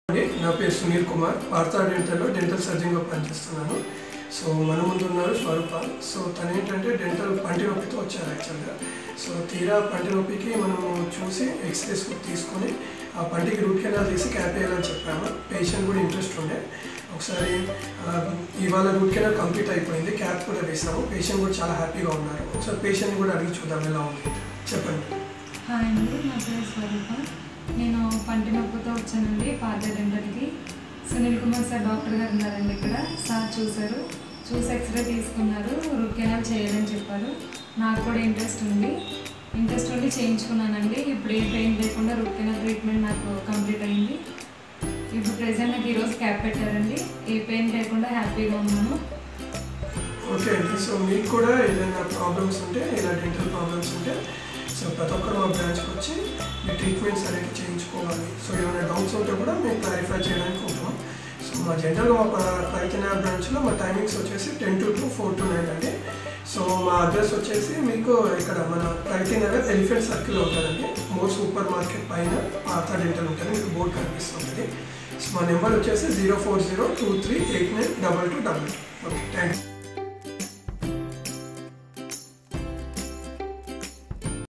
అండి నా పేరు సునీల్ కుమార్ వార్తా డెంటల్లో డెంటల్ సర్జన్గా పనిచేస్తున్నాను సో మన ముందు ఉన్నారు స్వరూప సో తను ఏంటంటే డెంటల్ పంటి నొప్పితో వచ్చారు యాక్చువల్గా సో తీరా పంటి నొప్పికి మనము చూసి ఎక్స్రేస్ తీసుకొని ఆ పంటికి రూట్ కెనాల్ తీసి క్యాప్ వేయాలని చెప్పాము పేషెంట్ కూడా ఇంట్రెస్ట్ ఉండే ఒకసారి ఆ, ఇవాళ రూట్ కెనాల్ కంప్లీట్ అయిపోయింది క్యాప్ కూడా వేసాము పేషెంట్ కూడా చాలా హ్యాపీగా ఉన్నారు ఒకసారి పేషెంట్ని కూడా అడిగి చూద్దాం ఎలా ఉంది చెప్పండి హాయ్ అండి నా పేరు స్వరూప నేను పంటి నొప్పితో వచ్చానండి పాత డెంటల్కి సునీల్ కుమార్ సార్ డాక్టర్ గారు ఉన్నారండి ఇక్కడ సార్ చూశారు చూసి ఎక్స్రే తీసుకున్నారు రూట్ కెనాల్ చేయాలని చెప్పారు నాకు కూడా ఇంట్రెస్ట్ ఉంది ఇంట్రెస్ట్ ఉండి చేయించుకున్నానండి ఇప్పుడు ఏ పెయిన్ లేకుండా రూట్ కెనాల్ ట్రీట్మెంట్ నాకు కంప్లీట్ అయింది ఇప్పుడు ప్రెసెంట్ నాకు ఈరోజు క్యాప్ పెట్టారండి ఏ పెయిన్ లేకుండా హ్యాపీగా ఉన్నాను ఓకే అండి సో మీకు కూడా ఏదైనా ప్రాబ్లమ్స్ ఉంటే ఇలా డెంటల్ ప్రాబ్లమ్స్ ఉంటే సో ప్రతి ఒక్కరు మా బ్రాంచ్కి వచ్చి మీ ట్రీట్మెంట్స్ అనేవి చేయించుకోవాలి సో ఏమైనా డౌట్స్ ఉంటే కూడా మేము క్లారిఫై చేయడానికి ఉంటాం సో మా జనరల్గా మా ప్రతినగర్ బ్రాంచ్లో మా టైమింగ్స్ వచ్చేసి ten to two four to nine అండి సో మా అడ్రస్ వచ్చేసి మీకు ఇక్కడ మన ప్రగతి నగర్ ఎలిఫెంట్ సర్కిల్ ఉంటుందండి మోర్ సూపర్ మార్కెట్ పైన పాత డెంటల్ ఉంటుంది మీకు బోర్డు కనిపిస్తుంటుంది సో మా నెంబర్ వచ్చేసి zero four zero two three eight nine double two double okay thanks